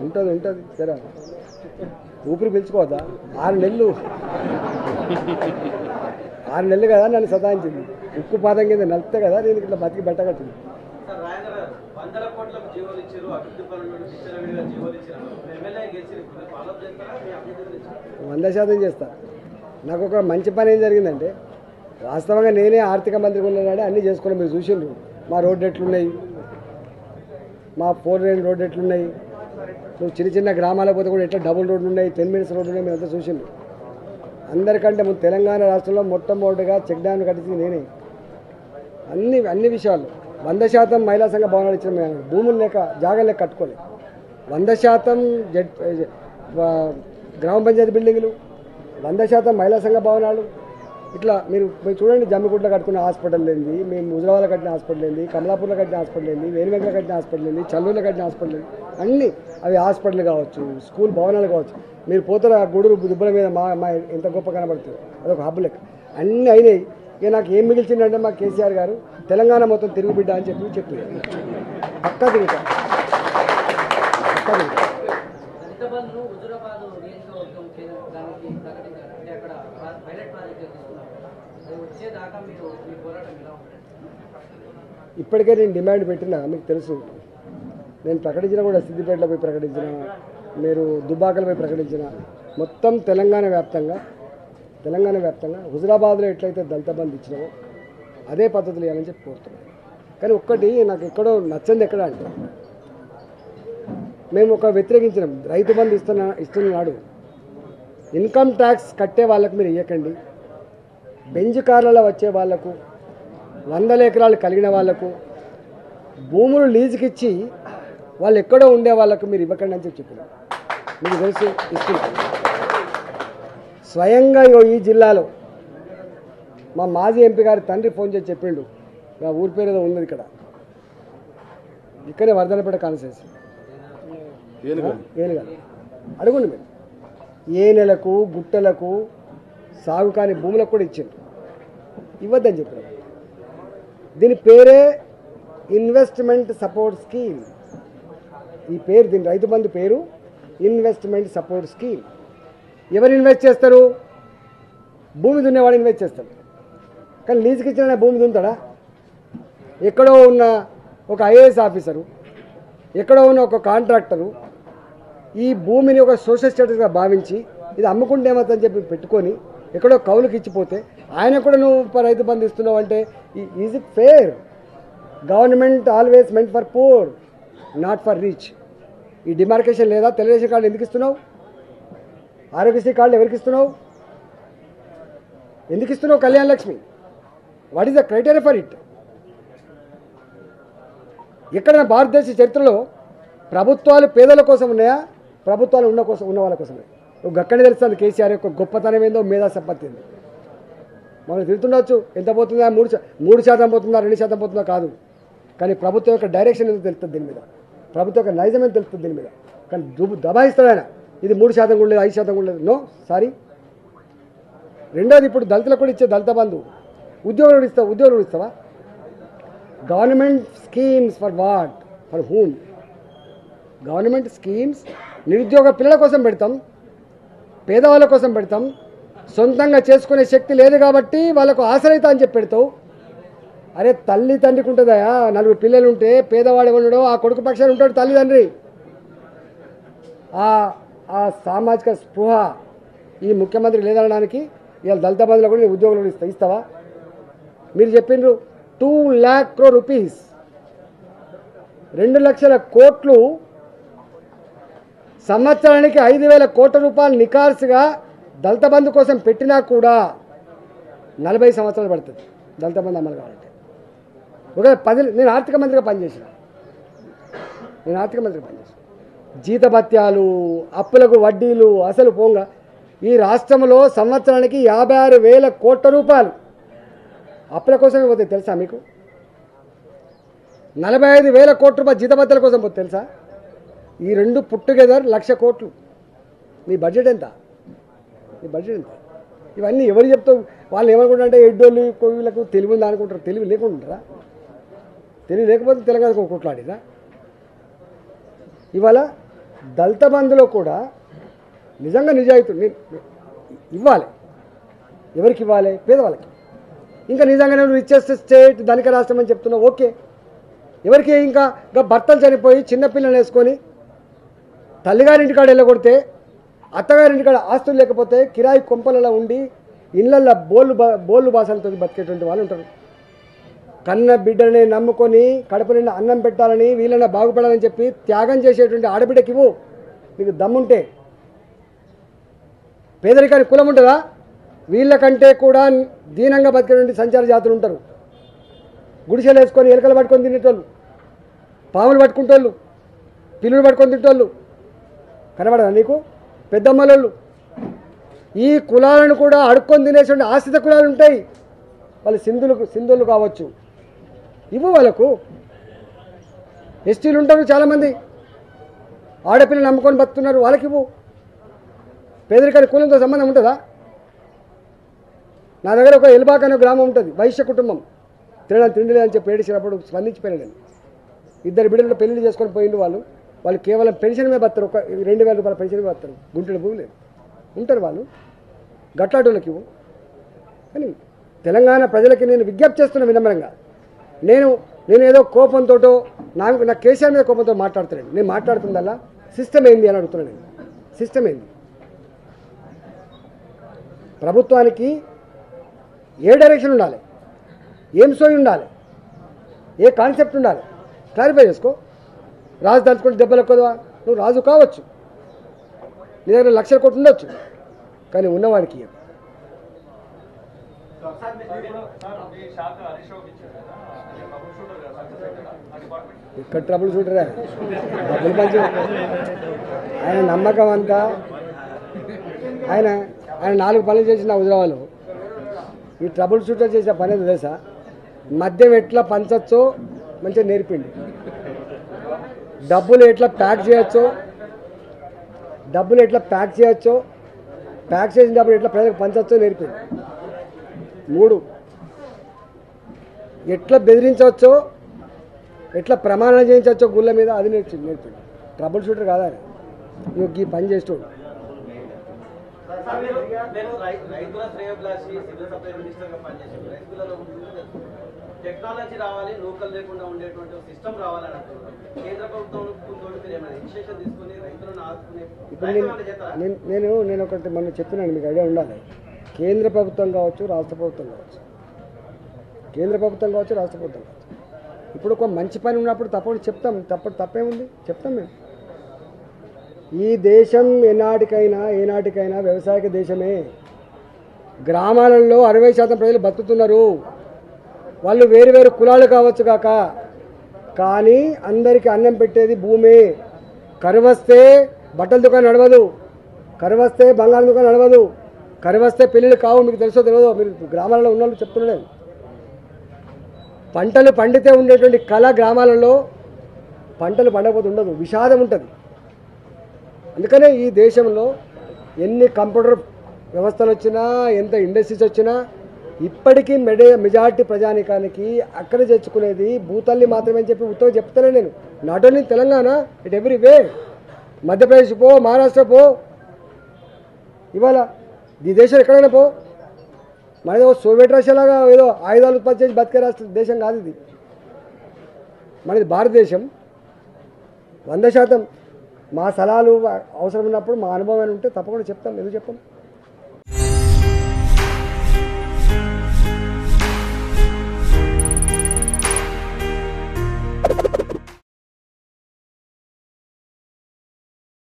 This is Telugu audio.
ఉంటుంది ఉంటుంది సరే ఊపిరి పీల్చుకోవద్దా ఆరు నెలలు ఆరు నెలలు కదా నన్ను సతాయించింది ఉక్కు పాదం కింద నలిపితే కదా నేను ఇట్లా బతికి బట్టగట్టింది సార్ రాజేంద్ర గారు వందల కోట్లకు జీవోలు ఇచ్చారు అభివృద్ధి పనులు విచ్చలవిడిగా జీవోలు ఇచ్చారు ఎమ్మెల్యే గెలిచి ఇప్పుడు ఫాలో చేస్తారా మీ అభివృద్ధి చేస్తారా? వంద శాతం చేస్తా నాకు ఒక మంచి పని ఏం జరిగిందంటే వాస్తవంగా నేనే ఆర్థిక మంత్రిగా ఉన్నాడే అన్నీ చేసుకున్నాం మీరు చూసిండ్రు మా రోడ్డు ఎట్లున్నాయి మా ఫోర్ లైన్ రోడ్డు ఎట్లున్నాయి నువ్వు చిన్న చిన్న గ్రామాలకు పోతే కూడా ఎట్లా డబుల్ రోడ్లు ఉన్నాయి టెన్ మినిట్స్ రోడ్లు ఉన్నాయి మేమంతా చూసిండ్రు అందరికంటే ముందు తెలంగాణ రాష్ట్రంలో మొట్టమొదటిగా చెక్ డ్యామ్ కట్టించింది నేనే అన్ని అన్ని విషయాలు వంద శాతం మహిళా సంఘ భవనాలు ఇచ్చిన మేము భూములు లేక జాగా లేక కట్టుకోలేదు వంద శాతం జడ్ వా- గ్రామ పంచాయతీ బిల్డింగులు వంద శాతం మహిళా సంఘ భవనాలు ఇట్లా మీరు మీరు చూడండి జమ్మిగుడ్లో కట్టుకున్న హాస్పిటల్ ఏంది మేము ముజరాబాద్లో కట్టిన హాస్పిటల్ ఏంది కమలాపూర్లో కట్టిన హాస్పిటల్ ఏంది వేణువెంకలో కట్టిన హాస్పిటల్ ఏంది చల్లూరులో కట్టిన హాస్పిటల్ ఏంది అన్నీ అవి హాస్పిటల్ కావచ్చు స్కూల్ భవనాలు కావచ్చు మీరు పోతారు ఆ గుడురు దుబ్బల మీద మా మా ఎంత గొప్ప కనబడుతుంది అదొక హబ్ లెక్క అన్నీ అయినాయి ఇక నాకు ఏం మిగిల్చిందంటే మా కేసీఆర్ గారు తెలంగాణ మొత్తం తిరుగు బిడ్డ అని చెప్పి చెప్పారు పక్కా తిరుగుతా పక్కా తిరుగుతా దళిత బంధును హుజురాబాద్ నియోజకవర్గం కేంద్రానికి ప్రకటించారు అంటే అక్కడ పా- పైలట్ ప్రాజెక్ట్ తీసుకున్నారు అది వచ్చేదాకా మీరు మీ పోరాటం ఎలా ఉంటుంది ఇప్పటికే నేను డిమాండ్ పెట్టినా మీకు తెలుసు నేను ప్రకటించిన కూడా సిద్దిపేటలో పోయి ప్రకటించిన మీరు దుబ్బాకలో పోయి ప్రకటించిన మొత్తం తెలంగాణ వ్యాప్తంగా తెలంగాణ వ్యాప్తంగా హుజురాబాద్లో ఎట్లయితే దళిత బంధు ఇచ్చినామో అదే పద్ధతులు ఇవ్వాలని చెప్పి కోరుతున్నాను కానీ ఒక్కటి నాకు ఎక్కడో నచ్చంది ఎక్కడ అంటే మేము ఒక వ్యతిరేకించినాం రైతు బంధు ఇస్తున్న ఇస్తున్నాడు ఇన్కమ్ ట్యాక్స్ కట్టే వాళ్ళకి మీరు ఇవ్వకండి బెంజ్ కార్లలో వచ్చే వాళ్లకు వందల ఎకరాలు కలిగిన వాళ్లకు భూములు లీజుకి ఇచ్చి వాళ్ళు ఎక్కడో ఉండే వాళ్ళకు మీరు ఇవ్వకండి అని చెప్పి చెప్పినారు మీకు తెలుసు ఇస్తున్నారు స్వయంగా ఇగో ఈ జిల్లాలో మా మాజీ ఎంపీ గారి తండ్రి ఫోన్ చేసి చెప్పిండు నా ఊరి పేరు ఏదో ఉన్నది ఇక్కడ ఇక్కడే వర్ధనపేట కాన్సెన్స్ ఏనుగా అడుగుండి మీరు ఏనెలకు గుట్టలకు సాగు కాని భూములకు కూడా ఇచ్చిండ్రు ఇవ్వద్దని చెప్పినారు దీని పేరే ఇన్వెస్ట్మెంట్ సపోర్ట్ స్కీమ్ ఈ పేరు దీని రైతు బంధు పేరు ఇన్వెస్ట్మెంట్ సపోర్ట్ స్కీమ్ ఎవరు ఇన్వెస్ట్ చేస్తారు భూమి దున్నేవాడు ఇన్వెస్ట్ చేస్తాడు కానీ లీజుకి ఇచ్చిన భూమి దున్నుతాడా ఎక్కడో ఉన్న ఒక ఐఏఎస్ ఆఫీసరు ఎక్కడో ఉన్న ఒక కాంట్రాక్టరు ఈ భూమిని ఒక సోషల్ స్టేటస్గా భావించి ఇది అమ్ముకుంటే ఏమవుతుందని చెప్పి పెట్టుకొని ఎక్కడో కౌలుకి ఇచ్చిపోతే ఆయన కూడా నువ్వు ప- రైతు బంధు ఇస్తున్నావు అంటే is it fair government always meant for poor not for rich ఈ డిమార్కేషన్ లేదా తెలుగుదేశం కార్డు ఎందుకు ఇస్తున్నావు ఆరోగ్యశ్రీ కార్డు ఎవరికి ఇస్తున్నావు ఎందుకు ఇస్తున్నావు Kalyan Lakshmi what is the criteria for it ఎక్కడైనా భారతదేశ చరిత్రలో ప్రభుత్వాలు పేదల కోసం ఉన్నాయా ప్రభుత్వాలు ఉన్న కోసం ఉన్న వాళ్ళ కోసమే ఒక అక్కడే తెలుస్తుంది కేసీఆర్ యొక్క గొప్పతనం ఏందో మేధా సంపత్తి ఏందో మనం తిరుగుతుండొచ్చు ఎంత పోతుందా మూడు శా- మూడు శాతం పోతుందా రెండు శాతం పోతుందా కాదు కానీ ప్రభుత్వం యొక్క డైరెక్షన్ ఏదో తెలుస్తుంది దీని మీద ప్రభుత్వం యొక్క నైజం ఏదో తెలుస్తుంది దీని మీద కానీ దుబు దబాయిస్తాడు ఆయన ఇది మూడు శాతం కూడా లేదు ఐదు శాతం కూడా లేదు నో సారీ రెండోది ఇప్పుడు దళితులకు కూడా ఇచ్చే దళిత బంధు ఉద్యోగులు కూడా ఇస్తావు ఉద్యోగులు కూడా ఇస్తావా government schemes for what for whom government schemes నిరుద్యోగ పిల్లల కోసం పెడతాం పేదవాళ్ళ కోసం పెడతాం సొంతంగా చేసుకునే శక్తి లేదు కాబట్టి వాళ్ళకు ఆశ్రయిత అని చెప్పి పెడతావు అరే తల్లి తండ్రికి ఉంటుందయా నలుగురు పిల్లలు ఉంటే పేదవాడు ఎవడో ఆ కొడుకు పక్షాన్ని ఉంటాడు తల్లిదండ్రి ఆ ఆ సామాజిక స్పృహ ఈ ముఖ్యమంత్రి లేదనడానికి ఇవాళ దళిత బంధువులు కూడా నేను ఉద్యోగులు కూడా ఇస్తా ఇస్తావా మీరు చెప్పిండ్రు టూ ల్యాక్ క్రో రూపీస్ రెండు లక్షల కోట్లు సంవత్సరానికి ఐదు వేల కోట్ల రూపాయలు నికార్సుగా దళిత బంధు కోసం పెట్టినా కూడా నలభై సంవత్సరాలు పడుతుంది దళిత బంధు అమలు కావాలంటే ఒక పది నేను ఆర్థిక మంత్రిగా పనిచేసిన నేను ఆర్థిక మంత్రిగా పనిచేసిన జీతభత్యాలు అప్పులకు వడ్డీలు అసలు పోంగా ఈ రాష్ట్రంలో సంవత్సరానికి యాభై ఆరు వేల కోట్ల రూపాయలు అప్పుల కోసమే పోతాయి తెలుసా మీకు నలభై ఐదు వేల కోట్ల రూపాయలు జీతభత్యాల కోసం పోతుంది తెలుసా ఈ రెండు పుట్టుగెదర్ లక్ష కోట్లు మీ బడ్జెట్ ఎంత మీ బడ్జెట్ ఎంత ఇవన్నీ ఎవరు చెప్తావు వాళ్ళు ఏమనుకుంటారంటే ఎడ్డోళ్ళు వీళ్ళకు తెలివి ఉందా అనుకుంటారు తెలివి లేకుండా ఉంటారా తెలివి లేకపోతే తెలంగాణకు కొట్లాడిరా ఇవాళ దళిత బంధులో కూడా నిజంగా నిజాయితీ ని- ఇవ్వాలి ఎవరికి ఇవ్వాలి పేదవాళ్ళకి ఇంకా నిజంగా నేను రిచెస్ట్ స్టేట్ ధనిక రాష్ట్రం అని చెప్తున్నా ఓకే ఎవరికి ఇంకా ఇంకా భర్తలు చనిపోయి చిన్నపిల్లలు వేసుకొని తల్లిగారింటికాడ వెళ్ళగొడితే అత్తగారింటికాడ ఆస్తులు లేకపోతే కిరాయి కొంపలలో ఉండి ఇళ్ళల్లో బోళ్ళు బా బోళ్ళు బాసలతో బతికేటువంటి వాళ్ళు ఉంటారు కన్న బిడ్డలని నమ్ముకొని కడుపు నిండా అన్నం పెట్టాలని వీళ్ళని బాగుపడాలని చెప్పి త్యాగం చేసేటువంటి ఆడబిడ్డకి ఇవ్వు నీకు దమ్ముంటే పేదరికానికి కులం ఉంటుందా వీళ్ళకంటే కూడా దీనంగా బతికేటువంటి సంచార జాతులు ఉంటారు గుడిసెలు వేసుకొని ఎలుకలు పట్టుకొని తినేటోళ్ళు పాములు పట్టుకుంటోళ్ళు పిల్లులు పట్టుకొని తింటోళ్ళు కనబడదా నీకు పెద్దమ్మలోళ్ళు ఈ కులాలను కూడా అడుక్కొని తినేటువంటి ఆశ్రిత కులాలు ఉంటాయి వాళ్ళు సింధులు సింధులు కావచ్చు ఇవ్వు వాళ్ళకు ఎస్టీలు ఉంటారు చాలామంది ఆడపిల్లలు నమ్ముకొని బతుకుతున్నారు వాళ్ళకి ఇవ్వు పేదరికాని కులంతో సంబంధం ఉంటుందా నా దగ్గర ఒక ఎల్బాక్ అనే గ్రామం ఉంటుంది వైశ్య కుటుంబం తినడం తిండి అని చెప్పి ఏడిచినప్పుడు స్పందించిపోయాను నేను ఇద్దరు బిడ్డలు పెళ్లి చేసుకొని పోయిండు వాళ్ళు వాళ్ళు కేవలం పెన్షన్ మీద బతారు ఒక రెండు వేల రూపాయల పెన్షన్ మీద బతారు గుంటెడు భూమి లేదు ఉంటారు వాళ్ళు గట్లాటోళ్ళకి ఇవ్వు కానీ తెలంగాణ ప్రజలకి నేను విజ్ఞప్తి చేస్తున్న వినమ్రంగా నేను నేను ఏదో కోపంతోటో నాకు నా కేసీఆర్ మీద కోపంతో మాట్లాడుతున్నాను నేను మాట్లాడుతుందల్లా సిస్టమ్ ఏంది అని అడుగుతున్నాను నేను సిస్టమ్ ఏంది ప్రభుత్వానికి ఏ డైరెక్షన్ ఉండాలి ఏం సోయి ఉండాలి ఏ కాన్సెప్ట్ ఉండాలి క్లారిఫై చేసుకో రాజు తలుచుకుంటే దెబ్బలు ఎక్కువ నువ్వు రాజు కావచ్చు నీ దగ్గర లక్షల కోట్లు ఉండొచ్చు కానీ ఉన్నవాడికి ఇయ్యకు. ఇక్కడ ట్రబుల్ షూటరా డబ్బులు పంచి ఆయన నమ్మకం అంతా ఆయన ఆయన నాలుగు పనులు చేసిన హుజరాబాద్లో ఈ ట్రబుల్ షూటర్ చేసే పని ఏదో తెలుసా మద్యం ఎట్లా పంచచ్చో మంచిగా నేర్పిండి డబ్బులు ఎట్లా ప్యాక్ చేయొచ్చో డబ్బులు ఎట్లా ప్యాక్ చేయొచ్చో ప్యాక్ చేసిన డబ్బులు ఎట్లా ప్రజలకు పంచవచ్చో నేర్పింది మూడు ఎట్లా బెదిరించవచ్చో ఎట్లా ప్రమాణం చేయించవచ్చో గుళ్ళ మీద అది నేర్చి నేర్పింది ట్రబుల్ షూటర్ కాదా ఆయన? నువ్వు ఈ పని చేసేటోడు మీరు నేను రై- రైతుల శ్రేయభిలాషి సివిల్ సప్లై మినిస్టర్ గా పనిచేసాను రైతులలో ఉంటుంది టెక్నాలజీ రావాలి లోకల్ లేకుండా ఉండేటువంటి సిస్టమ్ రావాలని అంటున్నారు కేంద్ర ప్రభుత్వం తోటి మీరు ఏమైనా ఇనిషియేషన్ తీసుకుని రైతులను ఆదుకునే ఇప్పుడు నేను ప్రయత్నం చేస్తారా నేను నేను నేను ఒకటి మొన్న చెప్పినాను మీకు ఐడియా ఉండాలి కేంద్ర ప్రభుత్వం కావచ్చు రాష్ట్ర ప్రభుత్వం కావచ్చు కేంద్ర ప్రభుత్వం కావచ్చు రాష్ట్ర ప్రభుత్వం కావచ్చు ఇప్పుడు ఒక మంచి పని ఉన్నప్పుడు తప్పకుండా చెప్తాం తప్ప తప్పేముంది చెప్తాం మేము ఈ దేశం ఎనాటికైనా ఏనాటికైనా వ్యవసాయక దేశమే గ్రామాలలో అరవై శాతం ప్రజలు బతుకుతున్నారు వాళ్ళు వేరు వేరు కులాలు కావచ్చు కాక కానీ అందరికీ అన్నం పెట్టేది భూమే కరువస్తే బట్టల దుకాణం నడవదు కరువస్తే బంగారం దుకాణం నడవదు కరువస్తే పెళ్ళిళ్ళు కావు మీకు తెలుసో తెలియదు మీరు గ్రామాలలో ఉన్న వాళ్ళు చెప్తున్నాను పంటలు పండితే ఉండేటువంటి కళ గ్రామాలలో పంటలు పండకపోతే ఉండదు విషాదం ఉంటుంది అందుకనే ఈ దేశంలో ఎన్ని కంప్యూటర్ వ్యవస్థలు వచ్చినా ఎంత ఇండస్ట్రీస్ వచ్చినా ఇప్పటికీ మెడే మెజార్టీ ప్రజానికానికి అక్కడ తెచ్చుకునేది భూతల్లి మాత్రమే అని చెప్పి ఉత్తరం చెప్తానే నేను not only Telangana it every way Madhya Pradesh పో మహారాష్ట్ర పో ఇవాళ ఈ దేశం ఎక్కడైనా పో మనది ఓ సోవియట్ రష్యాలాగా ఏదో ఆయుధాలు ఉత్పత్తి చేసి బతికే రాష్ట్ర దేశం కాదు ఇది మనది భారతదేశం వంద శాతం మా సలహాలు అవసరం ఉన్నప్పుడు మా అనుభవం ఉంటే తప్పకుండా చెప్తాం ఎందుకు చెప్పాం